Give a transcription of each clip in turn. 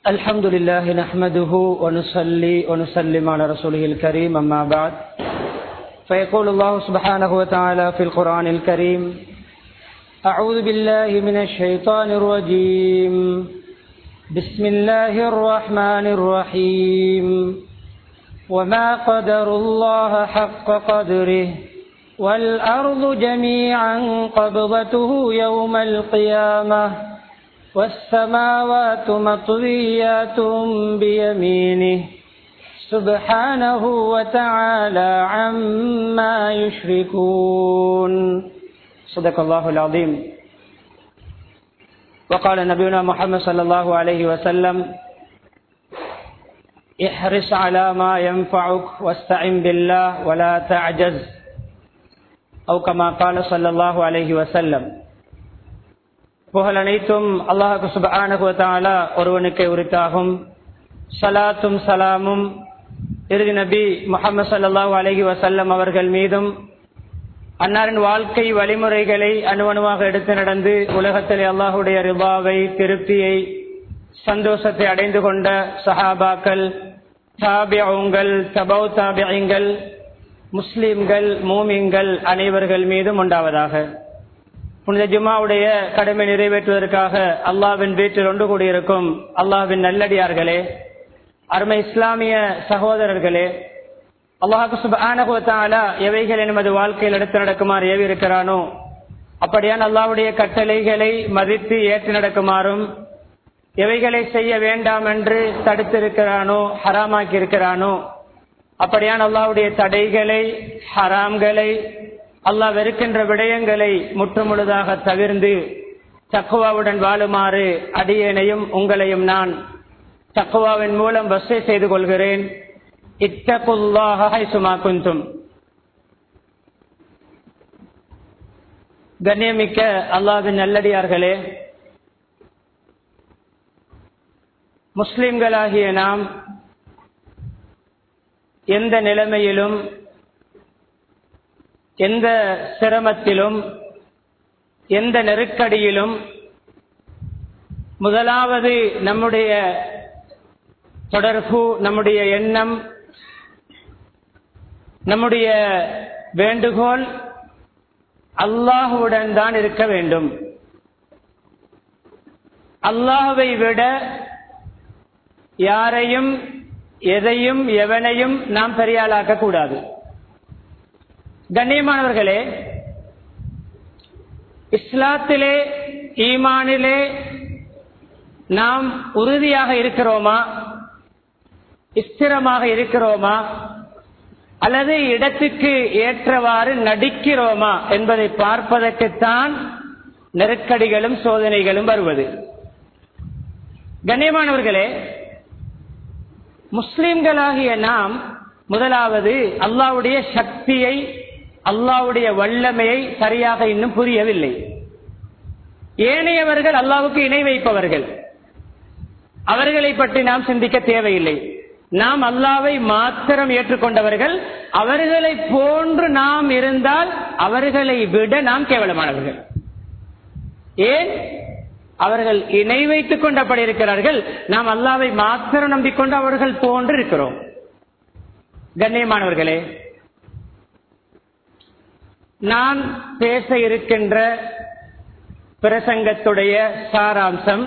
الحمد لله نحمده ونصلي ونسلم على رسوله الكريم أما بعد فيقول الله سبحانه وتعالى في القرآن الكريم أعوذ بالله من الشيطان الرجيم بسم الله الرحمن الرحيم وما قدر الله حق قدره والأرض جميعا قبضته يوم القيامة والسماوات مطويات بيمينه سبحانه وتعالى عما يشركون صدق الله العظيم وقال نبينا محمد صلى الله عليه وسلم احرص على ما ينفعك واستعن بالله ولا تعجز أو كما قال صلى الله عليه وسلم புகழ் அனைத்தும் அல்லாஹு சுபானகுவத்தாலா ஒருவனுக்கு உரித்தாகும் சலாத்தும் சலாமும் இறுதி நபி முகமது சல்லாஹூ அலஹி வசல்லம் அவர்கள் மீதும் அன்னாரின் வாழ்க்கை வழிமுறைகளை அணுவணுவாக எடுத்து நடந்து உலகத்தில் அல்லாஹுடைய ரிபாவை திருப்தியை சந்தோஷத்தை அடைந்து கொண்ட சஹாபாக்கள் தாபியங்கள் தபௌ தாபியங்கள் முஸ்லிம்கள் மூமிங்கள் அனைவர்கள் மீதும் உண்டாவதாக புனித ஜுமாவுடைய கடமை நிறைவேற்றுவதற்காக அல்லாவின் வீட்டில் ஒன்று கூடியிருக்கும் அல்லாவின் நல்லடியார்களே அருமை இஸ்லாமிய சகோதரர்களே அல்லாஹு சுபானகுவத்தாலா எவைகள் நமது வாழ்க்கையில் எடுத்து நடக்குமாறு ஏவி இருக்கிறானோ அப்படியான் அல்லாவுடைய கட்டளைகளை மதித்து ஏற்று நடக்குமாறும் எவைகளை செய்ய வேண்டாம் என்று தடுத்திருக்கிறானோ ஹராமாக்கி இருக்கிறானோ அப்படியான் அல்லாவுடைய தடைகளை ஹராம்களை அல்லாஹ் வெறுக்கின்ற விடயங்களை முற்றுமுழுதாக தவிர்ந்து தக்குவாவுடன் வாழுமாறு அடியேனையும் உங்களையும் நான் தக்குவாவின் மூலம் வசை செய்து கொள்கிறேன் இத்தகுல்லாஹை சுமா குந்தும் கண்ணியமிக்க அல்லாவின் நல்லடியார்களே முஸ்லிம்களாகிய நாம் எந்த நிலைமையிலும் எந்த சிரமத்திலும் எந்த நெருக்கடியிலும் முதலாவது நம்முடைய தொடர்பு நம்முடைய எண்ணம் நம்முடைய வேண்டுகோள் அல்லாஹுடன் தான் இருக்க வேண்டும் அல்லாஹுவை விட யாரையும் எதையும் எவனையும் நாம் பெரியாளாக்க கூடாது கண்ணியமானவர்களே இஸ்லாத்திலே ஈமானிலே நாம் உறுதியாக இருக்கிறோமா ஸ்திரமாக இருக்கிறோமா அல்லது இடத்துக்கு ஏற்றவாறு நடிக்கிறோமா என்பதை பார்ப்பதற்குத்தான் நெருக்கடிகளும் சோதனைகளும் வருவது கண்ணியமானவர்களே முஸ்லிம்களாகிய நாம் முதலாவது அல்லாவுடைய சக்தியை அல்லாவுடைய வல்லமையை சரியாக இன்னும் புரியவில்லை ஏனையவர்கள் அல்லாவுக்கு இணை வைப்பவர்கள் அவர்களை பற்றி நாம் சிந்திக்க தேவையில்லை நாம் அல்லாவை மாத்திரம் ஏற்றுக்கொண்டவர்கள் அவர்களை போன்று நாம் இருந்தால் அவர்களை விட நாம் கேவலமானவர்கள் ஏன் அவர்கள் இணை வைத்துக் கொண்டபடி இருக்கிறார்கள் நாம் அல்லாவை மாத்திரம் நம்பிக்கொண்டு அவர்கள் போன்று இருக்கிறோம் கண்ணியமானவர்களே நான் பேச இருக்கின்ற பிரசங்கத்துடைய சாராம்சம்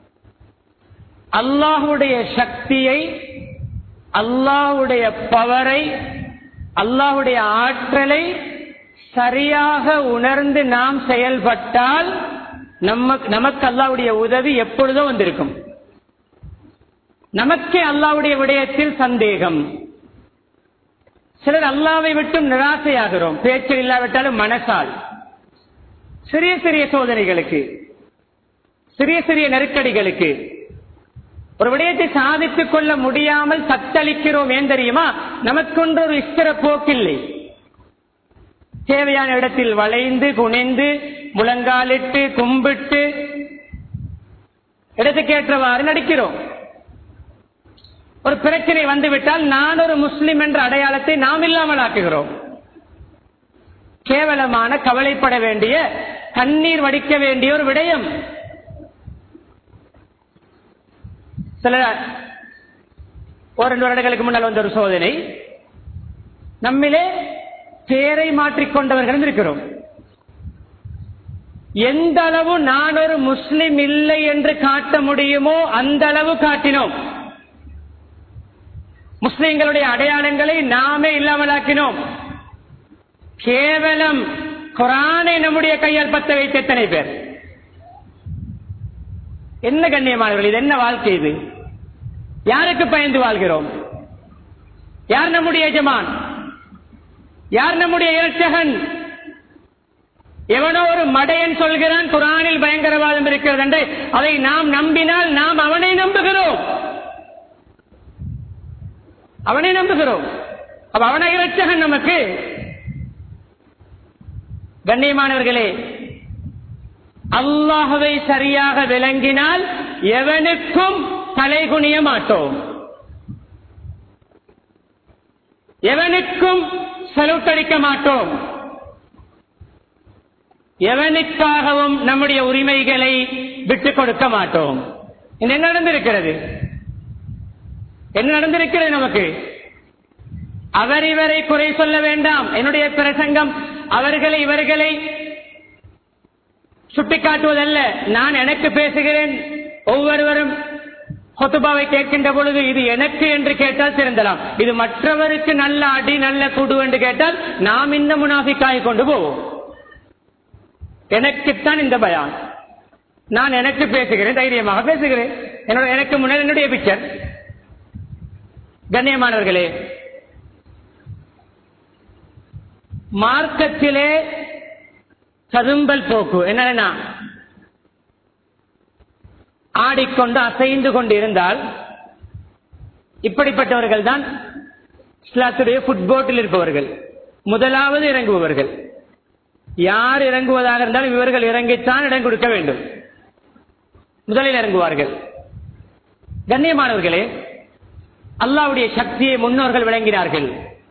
அல்லாஹுடைய சக்தியை அல்லாஹுடைய பவரை அல்லாஹுடைய ஆற்றலை சரியாக உணர்ந்து நாம் செயல்பட்டால் நமக்கு அல்லாவுடைய உதவி எப்பொழுதோ வந்திருக்கும் நமக்கே அல்லாவுடைய விடயத்தில் சந்தேகம் சிலர் அல்லாவை விட்டும் நிராசையாகிறோம் பேச்சில் இல்லாவிட்டாலும் மனசால் சிறிய சிறிய சோதனைகளுக்கு சிறிய சிறிய நெருக்கடிகளுக்கு ஒரு விடயத்தை சாதித்துக் கொள்ள முடியாமல் தத்தளிக்கிறோம் ஏன் தெரியுமா நமக்கொன்று ஒரு இஸ்திர போக்கில்லை தேவையான இடத்தில் வளைந்து குனிந்து முழங்காலிட்டு கும்பிட்டு இடத்துக்கேற்றவாறு நடிக்கிறோம் ஒரு பிரச்சனை வந்துவிட்டால் நான் ஒரு முஸ்லிம் என்ற அடையாளத்தை நாம் இல்லாமல் ஆக்குகிறோம் கேவலமான கவலைப்பட வேண்டிய கண்ணீர் வடிக்க வேண்டிய ஒரு விடயம் சில ஒரு ரெண்டு வருடங்களுக்கு முன்னால் வந்த ஒரு சோதனை நம்மிலே பேரை மாற்றிக்கொண்டவர்களும் இருக்கிறோம் எந்த அளவு நான் ஒரு முஸ்லிம் இல்லை என்று காட்ட முடியுமோ அந்த அளவு காட்டினோம் முஸ்லிம்களுடைய அடையாளங்களை நாமே இல்லாமலாக்கினோம் கேவலம் குரானை நம்முடைய கையால் பத்த வைத்த எத்தனை பேர் என்ன கண்ணியமானவர்கள் இது என்ன வாழ்க்கை இது யாருக்கு பயந்து வாழ்கிறோம் யார் நம்முடைய எஜமான் யார் நம்முடைய இரட்சகன் எவனோ ஒரு மடையன் சொல்கிறான் குரானில் பயங்கரவாதம் இருக்கிறது என்று அதை நாம் நம்பினால் நாம் அவனை நம்புகிறோம் அவனை நம்புகிறோம் அப்ப அவனை இரட்சகன் நமக்கு கண்ணியமானவர்களே அல்லாஹுவை சரியாக விளங்கினால் எவனுக்கும் தலைகுனிய மாட்டோம் எவனுக்கும் செலுத்தடிக்க மாட்டோம் எவனுக்காகவும் நம்முடைய உரிமைகளை விட்டுக் கொடுக்க மாட்டோம் இது என்ன நடந்திருக்கிறது என்ன நடந்திருக்கிறது நமக்கு அவர் இவரை குறை சொல்ல வேண்டாம் என்னுடைய பிரசங்கம் அவர்களை இவர்களை சுட்டிக்காட்டுவதல்ல நான் எனக்கு பேசுகிறேன் ஒவ்வொருவரும் கொத்துபாவை கேட்கின்ற பொழுது இது எனக்கு என்று கேட்டால் திருந்தலாம் இது மற்றவருக்கு நல்ல அடி நல்ல குடு என்று கேட்டால் நாம் இந்த முனாஃபிக்காய் கொண்டு போவோம் எனக்குத்தான் இந்த பயம் நான் எனக்கு பேசுகிறேன் தைரியமாக பேசுகிறேன் என்னோட எனக்கு முன்னால் என்னுடைய பிக்சர் கண்ணியமானவர்களே மார்க்கத்திலே கதும்பல் போக்கு என்னன்னா ஆடிக்கொண்டு அசைந்து கொண்டு இருந்தால் இப்படிப்பட்டவர்கள் தான் இஸ்லாத்துடைய ஃபுட்போட்டில் இருப்பவர்கள் முதலாவது இறங்குபவர்கள் யார் இறங்குவதாக இருந்தாலும் இவர்கள் இறங்கித்தான் இடம் கொடுக்க வேண்டும் முதலில் இறங்குவார்கள் கண்ணியமானவர்களே அல்லாவுடைய சக்தியை முன்னோர்கள் விளங்கினார்கள்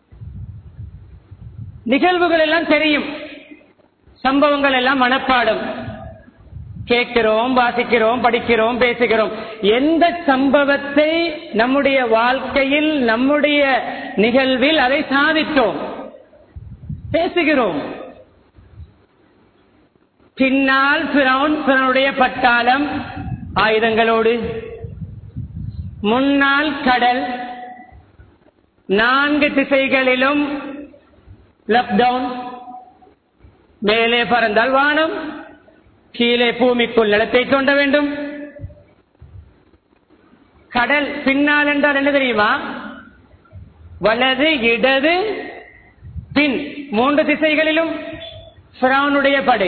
நிகழ்வுகள் எல்லாம் தெரியும் சம்பவங்கள் எல்லாம் மனப்பாடம் கேட்கிறோம் வாசிக்கிறோம் படிக்கிறோம் பேசுகிறோம் எந்த சம்பவத்தை நம்முடைய வாழ்க்கையில் நம்முடைய நிகழ்வில் அதை சாதித்தோம் பேசுகிறோம் பின்னால் பிரவுன் பிறனுடைய பட்டாளம் ஆயுதங்களோடு முன்னால் கடல் நான்கு திசைகளிலும் லாக்டவுன் மேலே பறந்தால் வானம் கீழே பூமிக்குள் நிலத்தை தோண்ட வேண்டும் கடல் பின்னால் என்றால் என்ன தெரியுமா வலது இடது பின் மூன்று திசைகளிலும் பிரானுடைய படை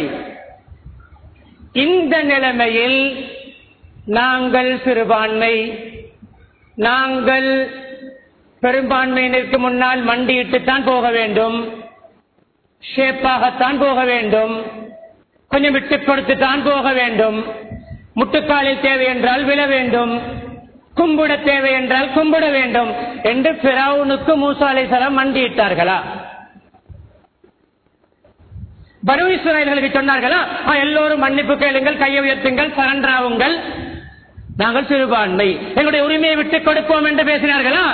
இந்த நிலைமையில் நாங்கள் சிறுபான்மை நாங்கள் பெரும்பான்மையினருக்கு முன்னால் மண்டியிட்டுத்தான் போக வேண்டும் ஷேப்பாகத்தான் போக வேண்டும் கொஞ்சம் விட்டுக் கொடுத்துத்தான் போக வேண்டும் முட்டுக்காலில் தேவை என்றால் விழ வேண்டும் கும்பிட தேவை என்றால் கும்பிட வேண்டும் என்று பிறவுனுக்கு மூசாலை சலம் மண்டியிட்டார்களா பனு இஸ்ராயல்களுக்கு சொன்னார்களா "ஆ, எல்லோரும் மன்னிப்பு கேளுங்கள் கையை உயர்த்துங்கள் சரண்டராவுங்கள் நாங்கள் சிறுபான்மை எங்களுடைய உரிமையை விட்டுக் கொடுப்போம் என்று பேசினார்களா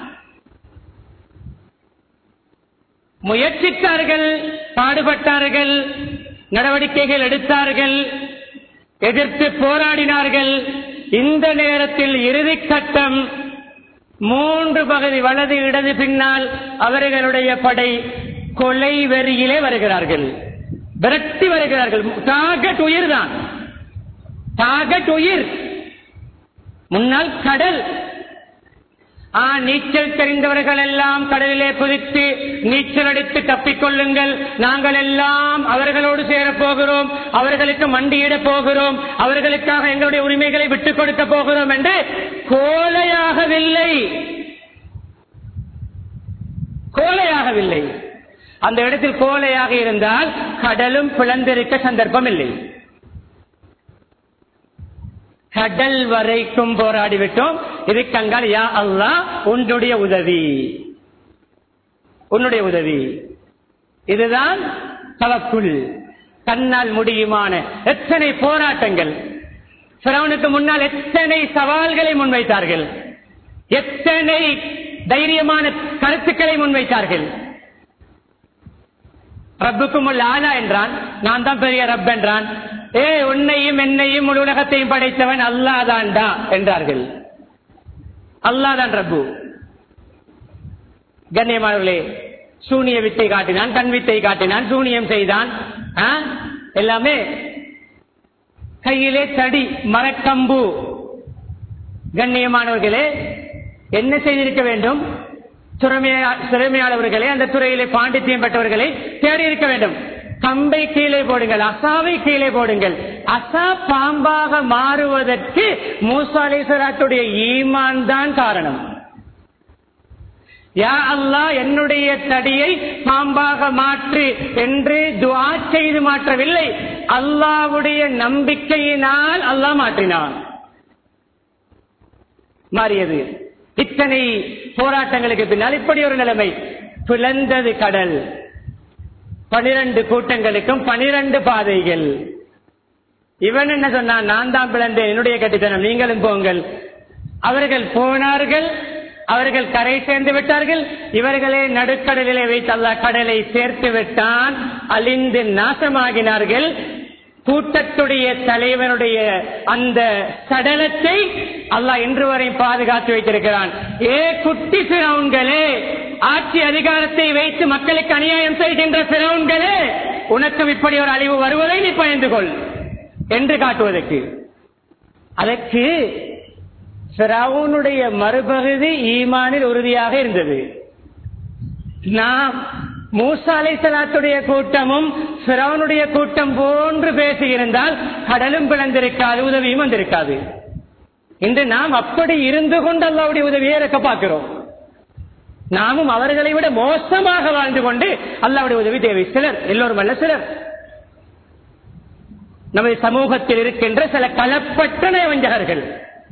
முயற்சித்தார்கள் பாடுபட்டார்கள் நடவடிக்கைகள் எடுத்தார்கள் எதிர்த்து போராடினார்கள் இந்த நேரத்தில் இறுதி கட்டம் மூன்று பகுதி வலது இடது பின்னால் அவர்களுடைய படை கொலை வெறியிலே வருகிறார்கள் விரட்டி வருகிறார்கள் டார்கெட் உயிர் தான் டார்கெட் உயிர் முன்னால் கடல் ஆ நீச்சல் தெரிந்தவர்கள் எல்லாம் கடலிலே குதித்து நீச்சல் அடித்து தப்பிக்கொள்ளுங்கள் நாங்கள் எல்லாம் அவர்களோடு சேரப் போகிறோம் அவர்களுக்கு மண்டியிட போகிறோம் அவர்களுக்காக எங்களுடைய உரிமைகளை விட்டுக் கொடுக்க போகிறோம் என்று கோலையாகவில்லை கோலையாகவில்லை அந்த இடத்தில் கோலையாக இருந்தால் கடலும் பிளந்திருக்க சந்தர்ப்பம் இல்லை கடல் வரைக்கும் போராடிவிட்டோம் இதுக்கங்கால் யா அல்லா உன்னுடைய உதவி உன்னுடைய உதவி இதுதான் தவக்குள் தன்னால் முடியுமான எத்தனை போராட்டங்கள் பிறவனுக்கு முன்னால் எத்தனை சவால்களை முன்வைத்தார்கள் எத்தனை தைரியமான கருத்துக்களை முன்வைத்தார்கள் ரப்புக்கும் ஆலா என்றான் நான் தான் பெரிய ரப் என்றான் ஏ உன்னையும் என்னையும் முழு உலகத்தையும் படைத்தவன் அல்லாதான்டா என்றார்கள் அல்லாதான் ரப்பு கண்ணியமானவர்களே சூனிய வித்தை காட்டினான் கண் வித்தை காட்டினான் சூனியம் செய்தான் ஆ? எல்லாமே கையிலே தடி மரக்கம்பு கண்ணியமானவர்களே என்ன செய்திருக்க வேண்டும் திறமையா- திறமையாளவர்களே அந்த துறையிலே பாண்டித்யம் பெற்றவர்களை தேடி இருக்க வேண்டும் கம்பை கீழே போடுங்கள் அசாவை கீழே போடுங்கள் அசா பாம்பாக மாறுவதற்கு மூசா அலிசலாத்துடைய ஈமான் தான் காரணம் யா அல்லாஹ் என்னுடைய தடியை பாம்பாக மாற்று என்று துஆ செய்து மாற்றவில்லை அல்லாஹ்வுடைய நம்பிக்கையினால் அல்லாஹ் மாற்றினான் மாறியது இத்தனை போராட்டங்களுக்கு பின்னால் இப்படி ஒரு நிலைமை பிளந்தது கடல் பனிரெண்டு கூட்டங்களுக்கும் பனிரெண்டு பாதைகள் இவன் என்ன சொன்னான் நான் தான் பிளந்தேன் என்னுடைய கட்டித்தனம் நீங்களும் போங்கள் அவர்கள் போனார்கள் அவர்கள் கரை சேர்ந்து விட்டார்கள் இவர்களே நடுக்கடலிலே வைத்து அல்லாஹ் கடலை சேர்த்து விட்டான் அழிந்து நாசமாகினார்கள் கூட்டத்துடைய தலைவனுடைய அந்த சடலத்தை அல்லாஹ் இன்று வரை பாதுகாத்து வைத்திருக்கிறான் ஏ குட்டி பிறவுன்களே ஆட்சி அதிகாரத்தை வைத்து மக்களுக்கு அநியாயம் செய்கின்ற பிறவுன்களே உனக்கும் இப்படி ஒரு அழிவு வருவதை நீ பயந்து கொள் என்று காட்டுவதற்கு அதற்கு பிறவுனுடைய மறுபகுதி ஈமானில் உறுதியாக இருந்தது நாம் மூசா அலைசலாத்துடைய கூட்டமும் பிறவனுடைய கூட்டம் போன்று பேசியிருந்தால் கடலும் பிளந்திருக்காது உதவியும் வந்திருக்காது இன்று நாம் அப்படி இருந்து கொண்டு அல்லாவுடைய உதவியை இறக்க பார்க்கிறோம் நாமும் அவர்களை விட மோசமாக வாழ்ந்து கொண்டு அல்லாவுடைய உதவி தேவை சிலர் எல்லோரும் அல்ல சிலர் நமது சமூகத்தில் இருக்கின்ற சில கலப்பட்ட வஞ்சகர்கள்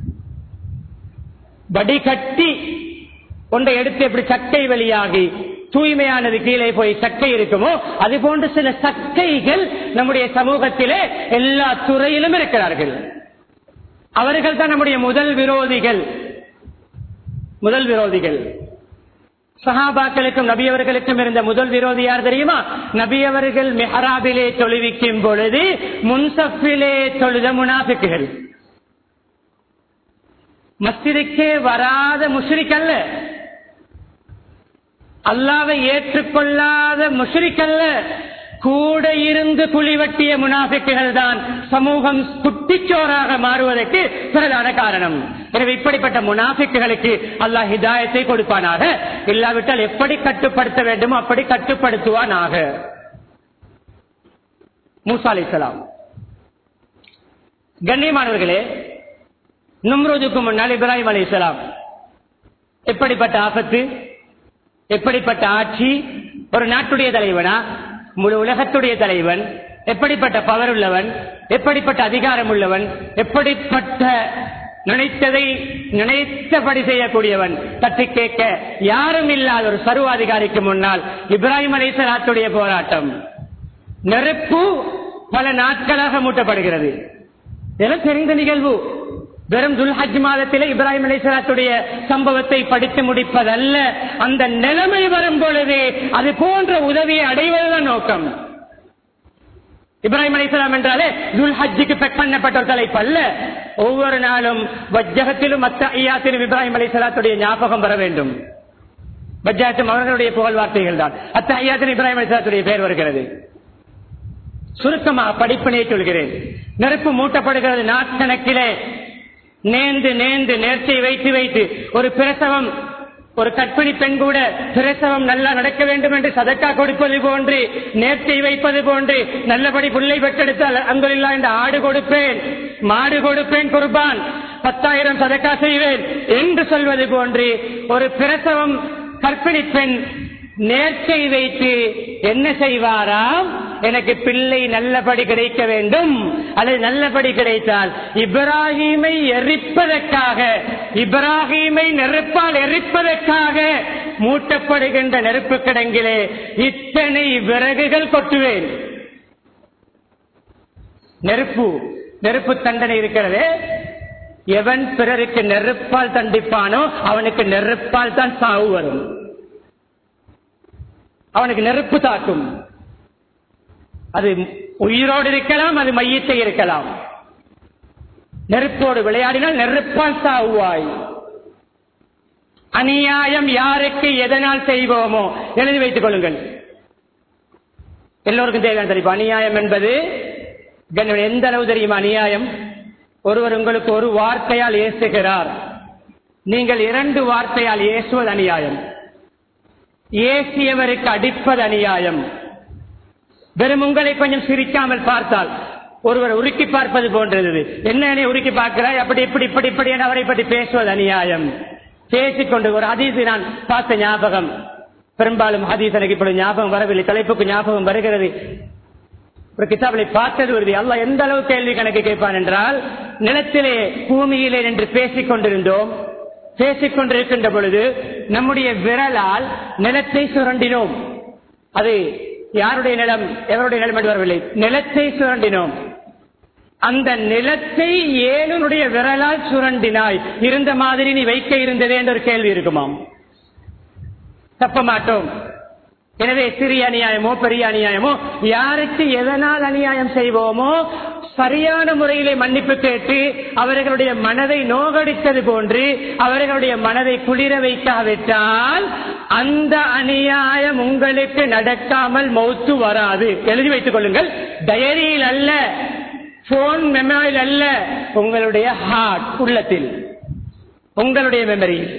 வடிகட்டி ஒன்றை எடுத்து எப்படி சக்கை வெளியாகி தூய்மையானது கீழே போய் சக்கை இருக்குமோ அது போன்று சில சக்கைகள் நம்முடைய சமூகத்திலே எல்லா துறையிலும் இருக்கிறார்கள் அவர்கள் தான் நம்முடைய முதல் விரோதிகள் முதல் விரோதிகள் சஹாபாக்களுக்கும் நபியவர்களுக்கும் இருந்த முதல் விரோதி யார் தெரியுமா நபியவர்கள் மெஹராபிலே தொழுவிக்கும் பொழுது முன்சப்பிலே தொழுத முனாபிக்குகள் மஸ்ஜிதுக்கே வராத முஷ்ரிக் அல்ல அல்லாவை ஏற்றுக்கொள்ளாத முஷ்ரிக் அல்ல கூட இருந்து குழிவட்டிய முனாஃபிக்குகள் தான் சமூகம் குட்டிச்சோராக மாறுவதற்கு பிரதான காரணம் எனவே இப்படிப்பட்ட முனாஃபிக்குகளுக்கு அல்லாஹ் ஹிதாயத்தை கொடுப்பானாக இல்லாவிட்டால் எப்படி கட்டுப்படுத்த வேண்டுமோ அப்படி கட்டுப்படுத்துவானாக மூசா அலிசலாம் கண்ணியமானவர்களே நும்ரோதுக்கு முன்னால் இப்ராஹிம் அலிசலாம் எப்படிப்பட்ட ஆபத்து எப்படிப்பட்ட ஆட்சி ஒரு நாட்டுடைய தலைவனா முழு உலகத்துடைய தலைவன் எப்படிப்பட்ட பவர் உள்ளவன் எப்படிப்பட்ட அதிகாரம் உள்ளவன் எப்படிப்பட்ட நினைத்ததை நினைத்தபடி செய்யக்கூடியவன் தட்டி கேட்க யாரும் இல்லாத ஒரு சர்வாதிகாரிக்கு முன்னால் இப்ராஹிம் அலிசலாத்துடைய போராட்டம் நெருப்பு பல நாட்களாக மூட்டப்படுகிறது இதெல்லாம் தெரிந்த நிகழ்வு வெறும் துல்ஹஜ் மாதத்திலே இப்ராஹிம் அலிசலாத்துடைய சம்பவத்தை படித்து முடிப்பதல்ல அந்த நிலைமை வரும் பொழுது அது போன்ற உதவியை அடைவதுதான் நோக்கம் இப்ராஹிம் அலிசலாம் என்றாலே துல்ஹஜ்ஜுக்கு பெக் பண்ணப்பட்ட ஒரு தலைப்பு அல்ல ஒவ்வொரு நாளும் வஜ்ஜகத்திலும் மத்த ஐயாத்திலும் இப்ராஹிம் அலிசலாத்துடைய ஞாபகம் வர வேண்டும் வஜ்ஜகத்தும் அவர்களுடைய புகழ் வார்த்தைகள் தான் அத்த ஐயாத்திலும் இப்ராஹிம் அலிசலாத்துடைய பெயர் வருகிறது சுருக்கமாக படிப்பினை சொல்கிறேன் நெருப்பு மூட்டப்படுகிறது நாட்கணக்கிலே நேர்ந்து நேர்ந்து நேர்ச்சை வைத்து வைத்து ஒரு பிரசவம் ஒரு கற்பிணி பெண் கூட பிரசவம் நல்லா நடக்க வேண்டும் என்று சதக்கா கொடுப்பது போன்று நேர்ச்சை வைப்பது போன்று நல்லபடி புள்ளை பெற்றெடுத்தால் அங்குல்லா இந்த ஆடு கொடுப்பேன் மாடு கொடுப்பேன் குர்பான் பத்தாயிரம் சதக்கா செய்வேன் என்று சொல்வது போன்று ஒரு பிரசவம் கற்பிணி பெண் நேர்ச்சை வைத்து என்ன செய்வாராம் எனக்கு பிள்ளை நல்லபடி கிடைக்க வேண்டும் அல்லது நல்லபடி கிடைத்தால் இப்ராஹீமை எரிப்பதற்காக இப்ராஹீமை நெருப்பால் எரிப்பதற்காக மூட்டப்படுகின்ற நெருப்பு கிடங்கிலே இத்தனை விறகுகள் கொட்டுவேன் நெருப்பு நெருப்பு தண்டனை இருக்கிறது எவன் பிறருக்கு நெருப்பால் தண்டிப்பானோ அவனுக்கு நெருப்பால் தான் சாவு வரும் அவனுக்கு நெருப்பு தாக்கும் அது உயிரோடு இருக்கலாம் அது மையத்தை இருக்கலாம் நெருப்போடு விளையாடினால் நெருப்பால் சாவுவாய் அநியாயம் யாருக்கு எதனால் செய்வோமோ எழுதி வைத்துக் கொள்ளுங்கள் எல்லோருக்கும் தேவையான தெரியும் அநியாயம் என்பது கண்ணியம் எந்த அளவு தெரியுமா அநியாயம் ஒருவர் உங்களுக்கு ஒரு வார்த்தையால் ஏசுகிறார் நீங்கள் இரண்டு வார்த்தையால் ஏசுவது அநியாயம் ஏசியவருக்கு அடிப்பது அநியாயம் வெறும் உங்களை கொஞ்சம் சிரிக்காமல் பார்த்தால் ஒருவர் உருக்கி பார்ப்பது போன்றது என்ன நீ உருக்கி பார்க்கிறாய் அப்படி இப்படி இப்படி இப்படி என அவரை பற்றி பேசுவது அநியாயம் பேசிக்கொண்டு ஒரு ஹதீஸ் நான் பார்த்த ஞாபகம் பெரும்பாலும் ஹதீஸ் எனக்கு இப்படி ஞாபகம் வரவில்லை தலைப்புக்கு ஞாபகம் வருகிறது ஒரு கிதாபிலை பார்த்தது வருது அல்லாஹ் எந்த அளவு கேள்வி கணக்கு கேட்பான் என்றால் நிலத்திலே பூமியிலே என்று பேசிக் கொண்டிருந்தோம் பேசிக் கொண்டிருக்கின்ற பொழுது நம்முடைய விரலால் நிலத்தை சுரண்டினோம் அது யாருடைய நிலம் எவருடைய நிலம் என்று வரவில்லை நிலத்தை சுரண்டினோம் அந்த நிலத்தை ஏனுடைய விரலால் சுரண்டினாய் இருந்த மாதிரி நீ வைக்க இருந்ததே என்ற ஒரு கேள்வி இருக்குமாம் தப்ப மாட்டோம் எனவே சிறிய அநியாயமோ பெரிய அநியாயமோ யாருக்கு எதனால் அநியாயம் செய்வோமோ சரியான முறையிலே மன்னிப்பு கேட்டு அவர்களுடைய மனதை நோகடித்தது போன்று அவர்களுடைய மனதை குளிர வைக்காவிட்டால் அந்த அநியாயம் உங்களுக்கு நடக்காமல் மௌத்து வராது எழுதி வைத்துக் கொள்ளுங்கள் டயரியில் அல்ல போன் மெமரியில் அல்ல உங்களுடைய ஹார்ட் உள்ளத்தில் உங்களுடைய மெமரியில்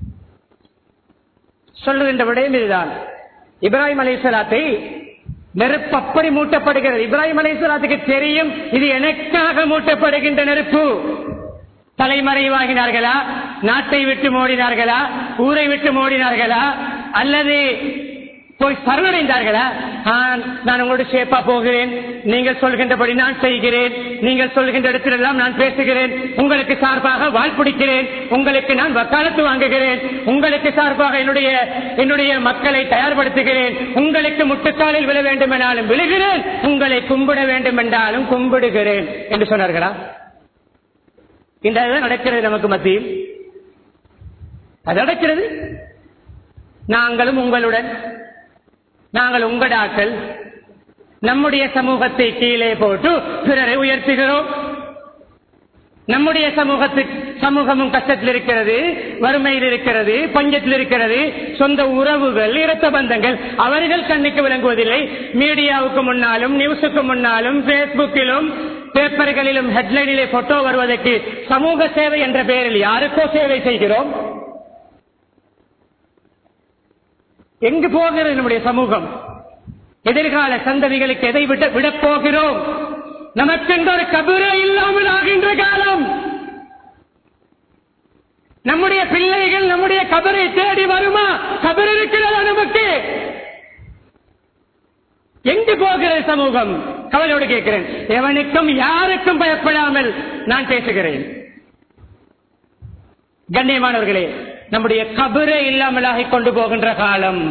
சொல்லுகின்ற விடயம் இதுதான் இப்ராஹிம் அலைசலாத்தை நெருப்பு அப்படி மூட்டப்படுகிறது இப்ராஹிம் அலைசலாத்துக்கு தெரியும் இது எனக்காக மூட்டப்படுகின்ற நெருப்பு தலைமறைவாகினார்களா நாட்டை விட்டு மோடினார்களா ஊரை விட்டு மோடினார்களா அல்லது போய் சரணடைந்தார்களா நான் உங்களோட சேப்பா போகிறேன் நீங்கள் சொல்கின்றபடி நான் செய்கிறேன் நீங்கள் சொல்கின்ற இடத்திலெல்லாம் நான் பேசுகிறேன் உங்களுக்கு சார்பாக வாழ் பிடிக்கிறேன் உங்களுக்கு நான் வக்காலத்து வாங்குகிறேன் உங்களுக்கு சார்பாக என்னுடைய என்னுடைய மக்களை தயார்படுத்துகிறேன் உங்களுக்கு முட்டுக்காலில் விழ வேண்டும் என்றாலும் விழுகிறேன் உங்களை கும்பிட வேண்டும் என்றாலும் கும்பிடுகிறேன் என்று சொன்னார்களா இந்த நடக்கிறது நமக்கு மத்தியில் அது நடக்கிறது நாங்களும் உங்களுடன் நாங்கள் உங்கடாக்கள் நம்முடைய சமூகத்தை கீழே போட்டு பிறரை உயர்த்துகிறோம் நம்முடைய சமூகத்துக்கு சமூகமும் கஷ்டத்தில் இருக்கிறது வறுமையில் இருக்கிறது பஞ்சத்தில் இருக்கிறது சொந்த உறவுகள் இரத்த பந்தங்கள் அவர்கள் கண்ணுக்கு விளங்குவதில்லை மீடியாவுக்கு முன்னாலும் நியூஸுக்கு முன்னாலும் பேஸ்புக்கிலும் பேப்பர்களிலும் ஹெட்லைனிலே போட்டோ வருவதற்கு சமூக சேவை என்ற பெயரில் யாருக்கோ சேவை செய்கிறோம் எங்கு போகிறது நம்முடைய சமூகம் எதிர்கால சந்ததிகளுக்கு எதை விட விடப் போகிறோம் நமக்கென்று ஒரு கபரே இல்லாமல் ஆகின்ற காலம் நம்முடைய பிள்ளைகள் நம்முடைய கபரை தேடி வருமா கபர் இருக்கிறதா நமக்கு எங்கு போகிறது சமூகம் கவலையோடு கேட்கிறேன் எவனுக்கும் யாருக்கும் பயப்படாமல் நான் பேசுகிறேன் கண்ணியமானவர்களே நம்முடைய கபரே இல்லாமலாகி கொண்டு போகின்ற காலம்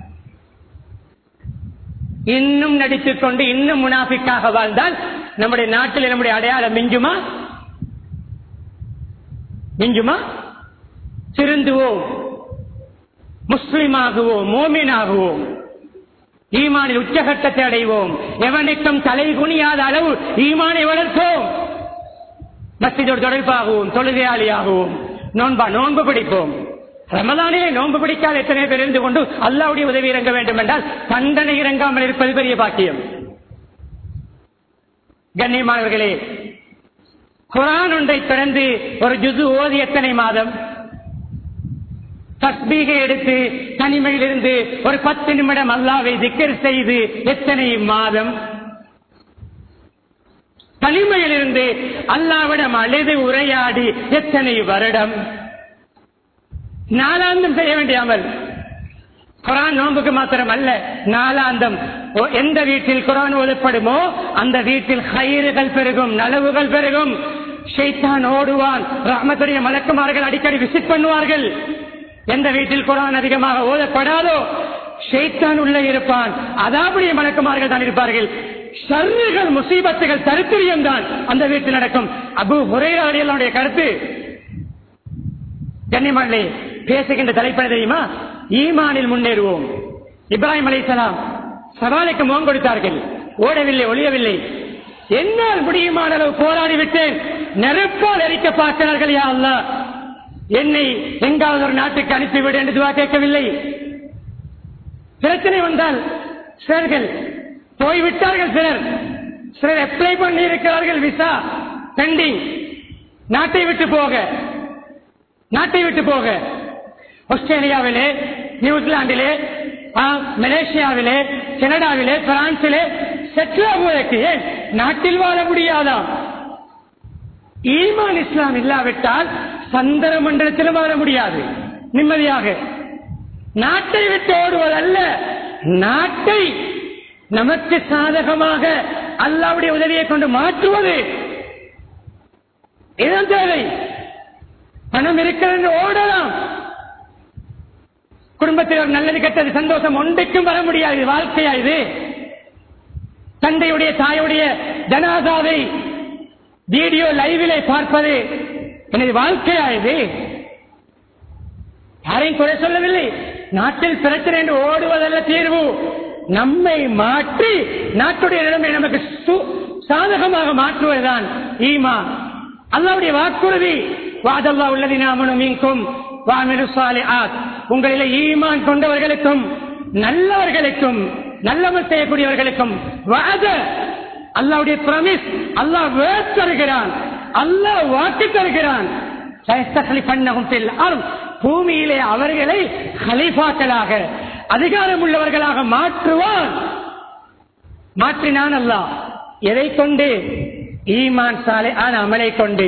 இன்னும் நடித்துக் கொண்டு இன்னும் முனாஃபிக்காக வாழ்ந்தால் நம்முடைய நாட்டில் நம்முடைய அடையாளம் மிஞ்சுமா மிஞ்சுமா திருந்துவோம் முஸ்லிமாகுவோம் மோமினாகுவோம் ஈமானில் உச்சகட்டத்தை அடைவோம் எவனுக்கும் தலை குனியாத அளவு ஈமானை வளர்ப்போம் மஸ்ஜிதோடு தொடர்பாகவும் தொழுகையாளியாகவும் நோன்பா நோன்பு பிடிப்போம் ரமலானிலே நோன்பு பிடிக்காத எத்தனை பேர் இருந்து கொண்டு அல்லாவுடைய உதவி இறங்க வேண்டும் என்றால் தண்டனை இறங்காமல் இருப்பது பெரிய பாக்கியம் கண்ணியமானவர்களே குரான் ஒன்றை திறந்து ஒரு ஜுது ஓதி எத்தனை மாதம் தஸ்பீகை எடுத்து தனிமையிலிருந்து ஒரு பத்து நிமிடம் அல்லாவை திக்கர் செய்து எத்தனை மாதம் தனிமையிலிருந்து அல்லாவிடம் அழுது உரையாடி எத்தனை வருடம் நாலாந்தம் செய்ய வேண்டிய அமல் குரான் நோன்புக்கு மாத்திரம் அல்ல நாலாந்தம் எந்த வீட்டில் குரான் ஓதப்படுமோ அந்த வீட்டில் கயிறுகள் பெருகும் நலவுகள் பெருகும் ஷைத்தான் ஓடுவான் ராமத்துடைய மலக்குமார்கள் அடிக்கடி விசிட் பண்ணுவார்கள் எந்த வீட்டில் குரான் அதிகமாக ஓதப்படாதோ ஷைத்தான் உள்ளே இருப்பான் அதாவுடைய மலக்குமார்கள் தான் இருப்பார்கள் ஷர்றுகள் முசீபத்துகள் தரித்திரியம் தான் அந்த வீட்டில் நடக்கும் அபு ஹுரையாடியலுடைய கருத்து கண்ணிமகளே பேசுகின்ற தலைப்பன தெரியுமா ஈமானில் முன்னேறுவோம் இப்ராஹிம் அலைசலாம் சவாலுக்கு முகம் கொடுத்தார்கள் ஓடவில்லை ஒளியவில்லை என்னால் முடியுமான அளவு போராடி விட்டேன் நெருப்பால் எரிக்க பார்க்கிறார்கள் யா அல்லாஹ் என்னை எங்காவது ஒரு நாட்டுக்கு அனுப்பிவிடு என்று துவா கேட்கவில்லை பிரச்சனை வந்தால் சிலர்கள் போய்விட்டார்கள் சிலர் சிலர் அப்ளை பண்ணி இருக்கிறார்கள் விசா பெண்டிங் நாட்டை விட்டு போக நாட்டை விட்டு போக ஆஸ்திரேலியாவிலே நியூசிலாந்திலே ஆ, மலேசியாவிலே கனடாவிலே பிரான்சிலே செட்டில் ஆகுவதற்கு ஏன் நாட்டில் வாழ முடியாதாம் ஈமான் இஸ்லாம் இல்லாவிட்டால் சந்திர மண்டலத்திலும் வாழ முடியாது நிம்மதியாக நாட்டை விட்டு ஓடுவதல்ல நாட்டை நமக்கு சாதகமாக அல்லாவுடைய உதவியை கொண்டு மாற்றுவது இதுதான் தேவை பணம் இருக்கிறது என்று ஓடலாம் குடும்பத்தில் ஒரு நல்லது கெட்டது சந்தோஷம் ஒன்றைக்கும் வர முடியாது இது வாழ்க்கையா இது தந்தையுடைய தாயுடைய ஜனாதாவை வீடியோ லைவிலே பார்ப்பது எனது வாழ்க்கையா இது யாரையும் குறை சொல்லவில்லை நாட்டில் பிரச்சனை என்று ஓடுவதல்ல தீர்வு நம்மை மாற்றி நாட்டுடைய நிலைமை நமக்கு சு- சாதகமாக மாற்றுவதுதான் ஈமா அல்லாவுடைய வாக்குறுதி வாதல்லா உள்ளதி நாமனும் மீன்கும் வாமிரு சாலிஹாத் உங்களிலே ஈமான் கொண்டவர்களுக்கும் நல்லவர்களுக்கும் நல்லவர் செய்யக்கூடியவர்களுக்கும் வாத அல்லாவுடைய பிரமிஸ் அல்லாஹ் வேர் தருகிறான் அல்லாஹ் வாக்கு தருகிறான் சயஸ்தகலிஃபன்னஹும் ஃபில் அர்த். பூமியிலே அவர்களை ஹலீஃபாக்களாக அதிகாரம் உள்ளவர்களாக மாற்றுவான் மாற்றினான் அல்லாஹ் எதை கொண்டு ஈமான் சாலை ஆன அமலை கொண்டு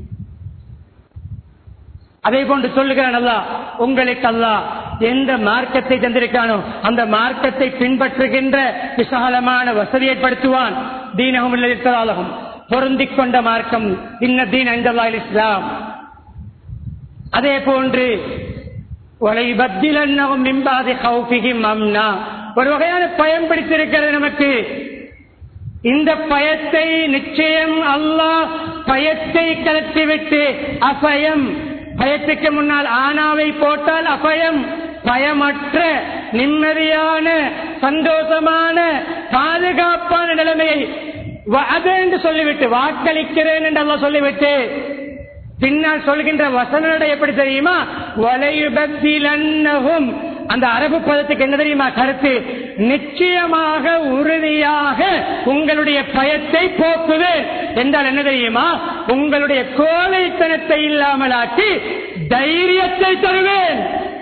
அதே போன்று சொல்லுகிறான் அல்லாஹ் உங்களுக்கு அல்லாஹ் எந்த மார்க்கத்தை தந்திருக்கானோ அந்த மார்க்கத்தை பின்பற்றுகின்ற விசாலமான வசதி ஏற்படுத்துவான் தீனகம் இல்லதாலகம் பொருந்திக் கொண்ட மார்க்கம் இன்ன தீன் ஐந்தல்லால் இஸ்லாம் அதே போன்று வலைபத்திலன்னகும் மிம்பாதி ஹவுஃபிஹிம் அம்னா ஒரு வகையான பயம் பிடித்திருக்கிறது நமக்கு இந்த பயத்தை நிச்சயம் அல்லாஹ் பயத்தை கலத்திவிட்டு அபயம் பயத்துக்கு முன்னால் ஆனாவை போட்டால் அபயம் பயமற்ற நிம்மதியான சந்தோஷமான பாதுகாப்பான நிலைமையை வ- அது என்று சொல்லிவிட்டு வாக்களிக்கிறேன் என்று அல்லாஹ் சொல்லிவிட்டு பின்னால் சொல்கின்ற வசனடை எப்படி தெரியுமா வலையுபத்திலன்னகும் அந்த அரபு பதத்துக்கு என்ன தெரியுமா கருத்து நிச்சயமாக உறுதியாக உங்களுடைய பயத்தை போக்குவேன் என்றால் என்ன தெரியுமா உங்களுடைய கோழைத்தனத்தை இல்லாமலாக்கி தைரியத்தை தருவேன்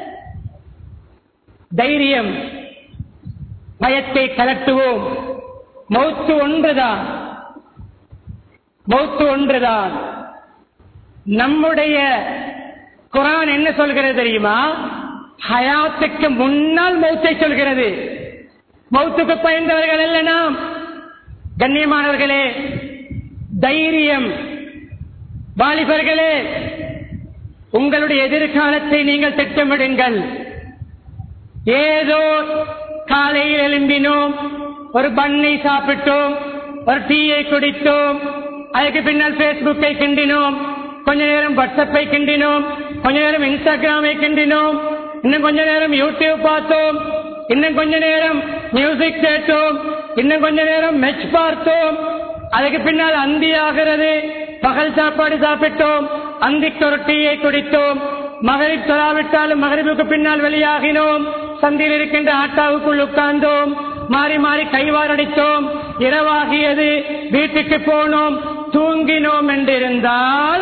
தைரியம் பயத்தை கலட்டுவோம் மௌத்து ஒன்றுதான் மௌத்து ஒன்றுதான் நம்முடைய குரான் என்ன சொல்கிறது தெரியுமா ஹயாத்துக்கு முன்னால் மௌத்தை சொல்கிறது மௌத்துக்கு பயந்தவர்கள் அல்ல நாம் கண்ணியமானவர்களே தைரியம் வாலிபர்களே உங்களுடைய எதிர்காலத்தை நீங்கள் திட்டமிடுங்கள் ஏதோ காலையில் எழும்பினோம் ஒரு பண்ணை சாப்பிட்டோம் ஒரு டீயை குடித்தோம் அதுக்கு பின்னால் பேஸ்புக்கை கிண்டினோம் கொஞ்ச நேரம் வாட்ஸ்அப்பை கிண்டினோம் கொஞ்ச நேரம் இன்ஸ்டாகிராமை கிண்டினோம் இன்னும் கொஞ்ச நேரம் யூடியூப் பார்த்தோம் இன்னும் கொஞ்ச நேரம் மியூசிக் கேட்டோம் இன்னும் கொஞ்ச நேரம் மெச் பார்த்தோம் அதுக்கு பின்னால் அந்தி ஆகிறது பகல் சாப்பாடு சாப்பிட்டோம் அந்திக்கு ஒரு டீயை குடித்தோம் மகரிப் தொழாவிட்டாலும் மகரிபுக்கு பின்னால் வெளியாகினோம் சந்தியில் இருக்கின்ற ஆட்டாவுக்குள் உட்கார்ந்தோம் மாறி மாறி கைவாரடித்தோம் இரவாகியது வீட்டுக்கு போனோம் தூங்கினோம் என்றிருந்தால்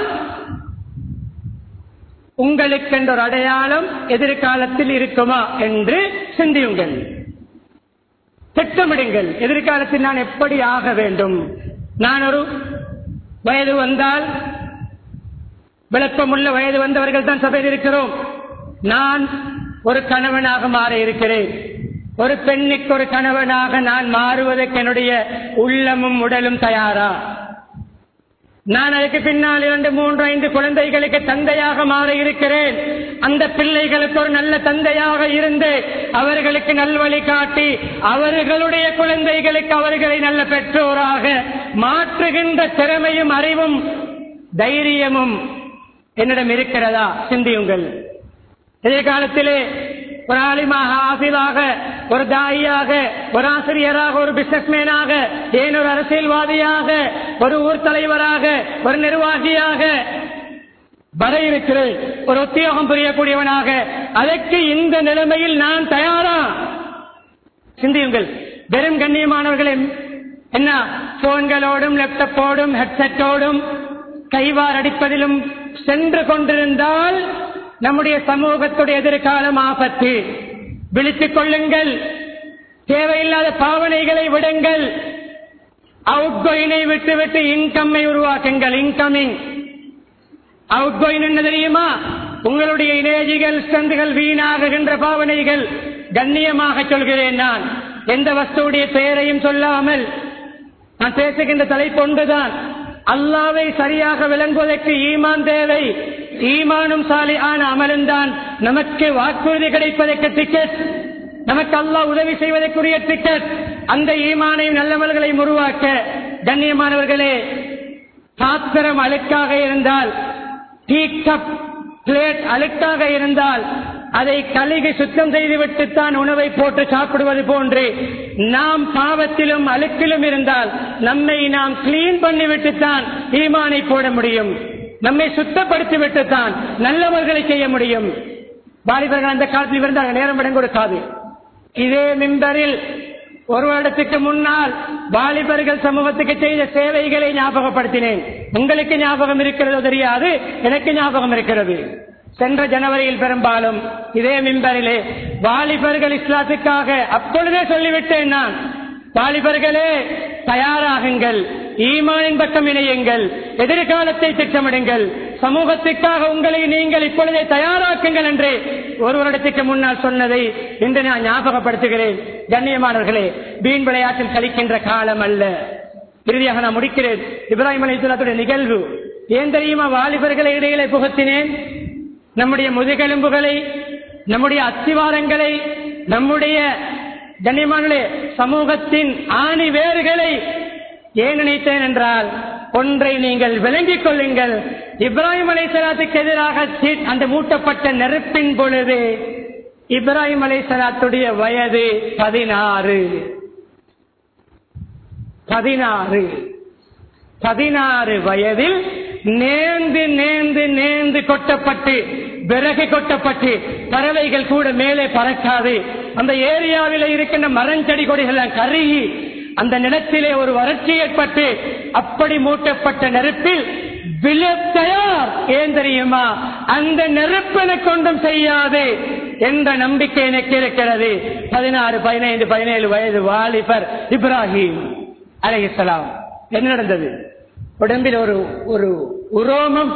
உங்களுக்கென்ற ஒரு அடையாளம் எதிர்காலத்தில் இருக்குமா என்று சிந்தியுங்கள் திட்டமிடுங்கள் எதிர்காலத்தில் நான் எப்படி ஆக வேண்டும் நான் ஒரு வயது வந்தால் விளக்கமுள்ள வயது வந்தவர்கள் தான் சபையில் இருக்கிறோம் நான் ஒரு கணவனாக மாற இருக்கிறேன் ஒரு பெண்ணுக்கு ஒரு கணவனாக நான் மாறுவதற்கு என்னுடைய உள்ளமும் உடலும் தயாரா நான் அதுக்கு பின்னால் இரண்டு மூன்று ஐந்து குழந்தைகளுக்கு தந்தையாக மாற இருக்கிறேன் அந்த பிள்ளைகளுக்கு ஒரு நல்ல தந்தையாக இருந்து அவர்களுக்கு நல்வழி காட்டி அவர்களுடைய குழந்தைகளுக்கு அவர்களை நல்ல பெற்றோராக மாற்றுகின்ற திறமையும் அறிவும் தைரியமும் என்னிடம் இருக்கிறதா சிந்தியுங்கள் எதிர்காலத்திலே ஒரு ஆலிமாக ஆசிலாக ஒரு தாயாக ஒரு ஆசிரியராக ஒரு பிசினஸ்மேனாக ஏன் ஒரு அரசியல்வாதியாக ஒரு ஊர் தலைவராக ஒரு நிர்வாகியாக வர இருக்கிறேன் ஒரு உத்தியோகம் புரியக்கூடியவனாக அதற்கு இந்த நிலைமையில் நான் தயாரா சிந்தியுங்கள் வெறும் கண்ணியமானவர்களே என்ன போன்களோடும் லேப்டாப்போடும் ஹெட்செட்டோடும் கைவார் அடிப்பதிலும் சென்று கொண்டிருந்தால் நம்முடைய சமூகத்துடைய எதிர்காலம் ஆபத்து விழித்துக் கொள்ளுங்கள் தேவையில்லாத பாவனைகளை விடுங்கள் அவுட் கோயினை விட்டுவிட்டு இன்கம்மை உருவாக்குங்கள் இன்கமிங் அவுட் கோயின் என்ன தெரியுமா உங்களுடைய இணையஜிகள் சந்துகள் வீணாகுகின்ற பாவனைகள் கண்ணியமாக சொல்கிறேன் நான் எந்த வஸ்துடைய பெயரையும் சொல்லாமல் நான் பேசுகின்ற தலைப்பு ஒன்றுதான் அல்லாவை சரியாக விளங்குவதற்கு ஈமான் தேவை ஈமானும் சாலி ஆன அமலும் தான் நமக்கு வாக்குறுதி கிடைப்பதற்கு டிக்கெட் நமக்கு அல்லாஹ் உதவி செய்வதற்குரிய டிக்கெட் அந்த ஈமானையும் நல்லவர்களையும் உருவாக்க கண்ணியமானவர்களே பாத்திரம் அழுக்காக இருந்தால் டீ கப் பிளேட் அழுக்காக இருந்தால் அதை கழுகி சுத்தம் செய்துவிட்டுத்தான் உணவை போட்டு சாப்பிடுவது போன்று நாம் பாவத்திலும் அழுக்கிலும் இருந்தால் நம்மை நாம் கிளீன் பண்ணிவிட்டுத்தான் ஈமானை போட முடியும் நம்மை சுத்தப்படுத்தி விட்டுத்தான் நல்லவர்களை செய்ய முடியும் வாலிபர்கள் அந்த காலத்தில் இருந்தாங்க நேரம் இடம் கொடுக்காது இதே மிம்பரில் ஒரு வருடத்துக்கு முன்னால் வாலிபர்கள் சமூகத்துக்கு செய்த சேவைகளை ஞாபகப்படுத்தினேன் உங்களுக்கு ஞாபகம் இருக்கிறதோ தெரியாது எனக்கு ஞாபகம் இருக்கிறது சென்ற ஜனவரியில் பெரும்பாலும் இதே மிம்பரிலே வாலிபர்கள் இஸ்லாத்துக்காக அப்பொழுதே சொல்லிவிட்டேன் நான் வாலிபர்களே தயாராகுங்கள் ஈமானின் பக்கம் இணையுங்கள் எதிர்காலத்தை திட்டமிடுங்கள் சமூகத்துக்காக உங்களை நீங்கள் இப்பொழுதே தயாராக்குங்கள் என்று ஒரு வருடத்துக்கு முன்னால் சொன்னதை இன்று நான் ஞாபகப்படுத்துகிறேன் கண்ணியமானவர்களே வீண் விளையாட்டில் கழிக்கின்ற காலம் அல்ல இறுதியாக நான் முடிக்கிறேன் இப்ராஹிம் அலித்துலாத்துடைய நிகழ்வு ஏன் தெரியுமா வாலிபர்களை இடையிலே புகுத்தினேன் நம்முடைய முதுகெலும்புகளை நம்முடைய அத்திவாரங்களை நம்முடைய கண்ணியமானே சமூகத்தின் ஆணி வேறுகளை ஏன் நினைத்தேன் என்றால் ஒன்றை நீங்கள் விளங்கிக் கொள்ளுங்கள் இப்ராஹிம் அலைசலாத்துக்கு எதிராக சீ- அந்த மூட்டப்பட்ட நெருப்பின் பொழுது இப்ராஹிம் அலைசலாத்துடைய வயது பதினாறு பதினாறு பதினாறு வயதில் நேர்ந்து நேர்ந்து நேர்ந்து கொட்டப்பட்டு விறகு கொட்டப்பட்டு பறவைகள் கூட மேலே பறக்காது அந்த ஏரியாவில் இருக்கின்ற மரஞ்செடி கொடிகள் எல்லாம் கருகி அந்த நிலத்திலே ஒரு வறட்சி ஏற்பட்டு அப்படி மூட்டப்பட்ட நெருப்பில் விழ தயார் ஏன் தெரியுமா அந்த நெருப்பினை கொண்டும் செய்யாது என்ற நம்பிக்கை எனக்கு இருக்கிறது பதினாறு பதினைந்து பதினேழு வயது வாலிபர் இப்ராஹிம் அலைஹிஸ்ஸலாம் என்ன நடந்தது உடம்பில் ஒரு ஒரு உரோமம்